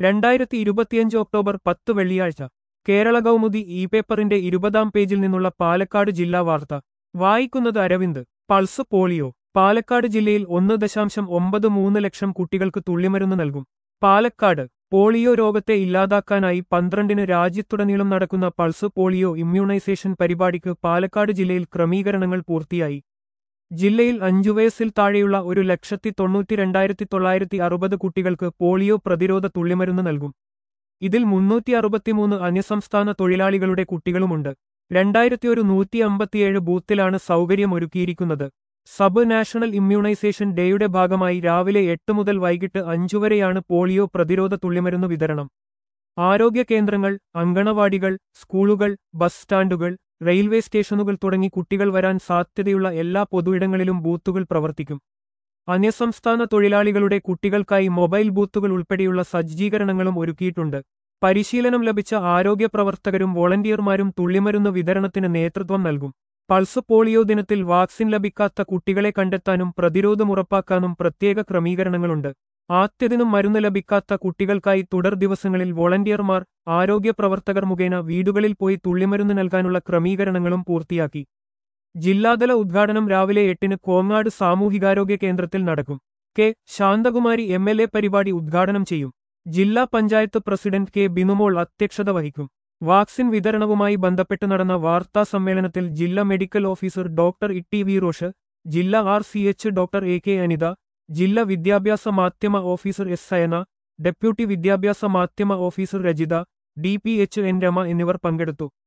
രണ്ടായിരത്തി ഇരുപത്തിയഞ്ച് ഒക്ടോബർ പത്ത് വെള്ളിയാഴ്ച കേരള കൗമുദി ഇ പേപ്പറിന്റെ ഇരുപതാം പേജിൽ നിന്നുള്ള പാലക്കാട് ജില്ലാ വാർത്ത വായിക്കുന്നത് അരവിന്ദ് പൾസ് പോളിയോ പാലക്കാട് ജില്ലയിൽ ഒന്ന് ദശാംശം ഒമ്പത് മൂന്ന് ലക്ഷം കുട്ടികൾക്ക് തുള്ളിമരുന്ന് നൽകും പാലക്കാട് പോളിയോ രോഗത്തെ ഇല്ലാതാക്കാനായി പന്ത്രണ്ടിന് രാജ്യത്തുടനീളം നടക്കുന്ന പൾസ് പോളിയോ ഇമ്മ്യൂണൈസേഷൻ പരിപാടിക്ക് പാലക്കാട് ജില്ലയിൽ ക്രമീകരണങ്ങൾ പൂർത്തിയായി ജില്ലയിൽ അഞ്ചു വയസ്സിൽ താഴെയുള്ള ഒരു ലക്ഷത്തി തൊണ്ണൂറ്റി രണ്ടായിരത്തി തൊള്ളായിരത്തി അറുപത് കുട്ടികൾക്ക് പോളിയോ പ്രതിരോധ തുള്ളിമരുന്ന് നൽകും ഇതിൽ മുന്നൂറ്റി അറുപത്തിമൂന്ന് അന്യസംസ്ഥാന തൊഴിലാളികളുടെ കുട്ടികളുമുണ്ട് രണ്ടായിരത്തി ഒരു നൂറ്റി അമ്പത്തിയേഴ് ബൂത്തിലാണ് സൗകര്യമൊരുക്കിയിരിക്കുന്നത് സബ് നാഷണൽ ഇമ്മ്യൂണൈസേഷൻ ഡേയുടെ ഭാഗമായി രാവിലെ എട്ട് മുതൽ വൈകിട്ട് അഞ്ചു വരെയാണ് പോളിയോ പ്രതിരോധ തുള്ളിമരുന്ന് വിതരണം ആരോഗ്യ കേന്ദ്രങ്ങൾ അങ്കണവാടികൾ സ്കൂളുകൾ ബസ് സ്റ്റാൻഡുകൾ റെയിൽവേ സ്റ്റേഷനുകൾ തുടങ്ങി കുട്ടികൾ വരാൻ സാധ്യതയുള്ള എല്ലാ പൊതുയിടങ്ങളിലും ബൂത്തുകൾ പ്രവർത്തിക്കും അന്യസംസ്ഥാന തൊഴിലാളികളുടെ കുട്ടികൾക്കായി മൊബൈൽ ബൂത്തുകൾ ഉൾപ്പെടെയുള്ള സജ്ജീകരണങ്ങളും ഒരുക്കിയിട്ടുണ്ട് പരിശീലനം ലഭിച്ച ആരോഗ്യ പ്രവർത്തകരും വോളണ്ടിയർമാരും തുള്ളിമരുന്ന് വിതരണത്തിന് നേതൃത്വം നൽകും പൾസ് പോളിയോ ദിനത്തിൽ വാക്സിൻ ലഭിക്കാത്ത കുട്ടികളെ കണ്ടെത്താനും പ്രതിരോധം ഉറപ്പാക്കാനും പ്രത്യേക ക്രമീകരണങ്ങളുണ്ട് ആദ്യദിനം മരുന്ന് ലഭിക്കാത്ത കുട്ടികൾക്കായി തുടർ ദിവസങ്ങളിൽ വോളണ്ടിയർമാർ ആരോഗ്യ പ്രവർത്തകർ മുഖേന വീടുകളിൽ പോയി തുള്ളിമരുന്ന് നൽകാനുള്ള ക്രമീകരണങ്ങളും പൂർത്തിയാക്കി ജില്ലാതല ഉദ്ഘാടനം രാവിലെ എട്ടിന് കോങ്ങാട് സാമൂഹികാരോഗ്യ കേന്ദ്രത്തിൽ നടക്കും K Santhakumari M L A പരിപാടി ഉദ്ഘാടനം ചെയ്യും ജില്ലാ പഞ്ചായത്ത് പ്രസിഡന്റ് കെ ബിനുമോൾ അധ്യക്ഷത വഹിക്കും വാക്സിൻ വിതരണവുമായി ബന്ധപ്പെട്ട് നടന്ന വാർത്താ സമ്മേളനത്തിൽ ജില്ലാ medical officer doctor Itty V Rosh ജില്ലാ R C H doctor A K Anitha ജില്ലാ വിദ്യാഭ്യാസ മാധ്യമ ഓഫീസർ എസ് സയന ഡെപ്യൂട്ടി വിദ്യാഭ്യാസ മാധ്യമ officer Rajitha D P H N Rama എന്നിവർ പങ്കെടുത്തു